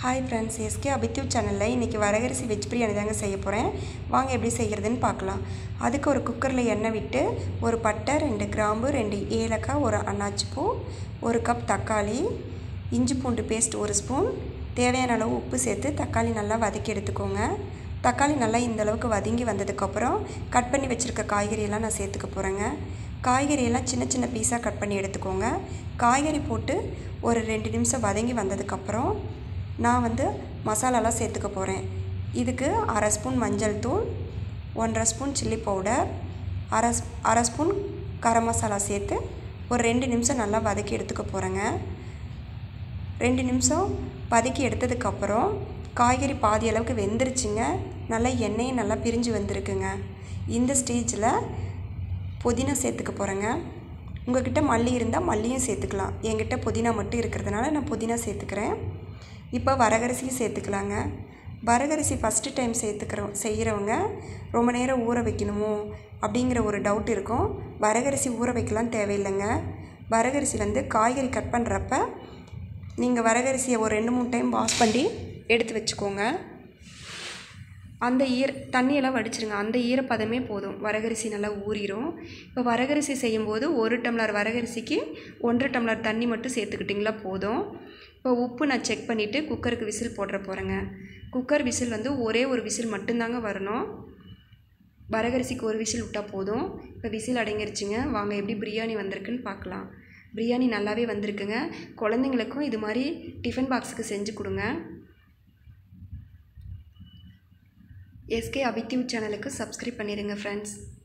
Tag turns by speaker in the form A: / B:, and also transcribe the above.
A: hi friends SK அபித்யூ சேனலில் இன்றைக்கி வரகரிசி வெஜ் பிரியாணி தாங்க செய்ய போகிறேன் வாங்க எப்படி செய்கிறதுன்னு பார்க்கலாம் அதுக்கு ஒரு குக்கரில் எண்ணெய் விட்டு ஒரு பட்டை ரெண்டு கிராம்பு ரெண்டு ஏலக்காய் ஒரு அன்னாச்சி பூ ஒரு கப் தக்காளி இஞ்சி பூண்டு பேஸ்ட் ஒரு ஸ்பூன் தேவையான அளவு உப்பு சேர்த்து தக்காளி நல்லா வதக்கி எடுத்துக்கோங்க தக்காளி நல்லா இந்த அளவுக்கு வதங்கி வந்ததுக்கப்புறம் கட் பண்ணி வச்சுருக்க காய்கறியெல்லாம் நான் சேர்த்துக்க போகிறேங்க காய்கறியெல்லாம் சின்ன சின்ன பீஸாக கட் பண்ணி எடுத்துக்கோங்க காய்கறி போட்டு ஒரு ரெண்டு நிமிஷம் வதங்கி வந்ததுக்கப்புறம் நான் வந்து மசாலாலாம் சேர்த்துக்க போகிறேன் இதுக்கு அரை ஸ்பூன் மஞ்சள் தூள் ஒன்றரை ஸ்பூன் சில்லி பவுடர் அரை ஸ்- அரை ஸ்பூன் கரம் மசாலா சேர்த்து ஒரு ரெண்டு நிமிஷம் நல்லா வதக்கி எடுத்துக்க போகிறேங்க ரெண்டு நிமிஷம் வதக்கி எடுத்ததுக்கப்புறம் காய்கறி பாதி அளவுக்கு வெந்துருச்சுங்க நல்லா எண்ணெயும் நல்லா பிரிஞ்சு வந்திருக்குங்க இந்த ஸ்டேஜில் புதினா சேர்த்துக்க போகிறேங்க உங்ககிட்ட மல்லி இருந்தால் மல்லியும் சேர்த்துக்கலாம் என்கிட்ட புதினா மட்டும் இருக்கிறதுனால நான் புதினா சேர்த்துக்கிறேன் இப்போ வரகரிசியும் சேர்த்துக்கலாங்க வரகரிசி ஃபஸ்ட்டு டைம் சேர்த்துக்கிறோம் செய்கிறவங்க ரொம்ப நேரம் ஊற வைக்கணுமோ அப்படிங்கிற ஒரு டவுட் இருக்கும் வரகரிசி ஊற வைக்கலாம் தேவையில்லைங்க வரகரிசி வந்து காய்கறி கட் பண்ணுறப்ப நீங்கள் வரகரிசியை ஒரு ரெண்டு மூணு டைம் வாஷ் பண்ணி எடுத்து வச்சுக்கோங்க அந்த ஈர தண்ணியெல்லாம் வடிச்சிருங்க அந்த ஈரப்பதமே போதும் வரகரிசி நல்லா ஊறிடும் இப்போ வரகரிசி செய்யும்போது ஒரு டம்ளர் வரகரிசிக்கு ஒன்றரை டம்ளர் தண்ணி மட்டும் சேர்த்துக்கிட்டிங்களா போதும் இப்போ உப்பு நான் செக் பண்ணிவிட்டு குக்கருக்கு விசில் போடுற போகிறேங்க குக்கர் விசில் வந்து ஒரே ஒரு விசில் மட்டும்தாங்க வரணும் வரகரிசிக்கு ஒரு விசில் விட்டால் போதும் இப்போ விசில் அடங்கிருச்சுங்க வாங்க எப்படி பிரியாணி வந்திருக்குன்னு பார்க்கலாம் பிரியாணி நல்லாவே வந்திருக்குங்க குழந்தைங்களுக்கும் இது மாதிரி டிஃபன் பாக்ஸுக்கு செஞ்சு கொடுங்க எஸ்கே அபித்யூ சேனலுக்கு சப்ஸ்கிரைப் பண்ணிடுங்க ஃப்ரெண்ட்ஸ்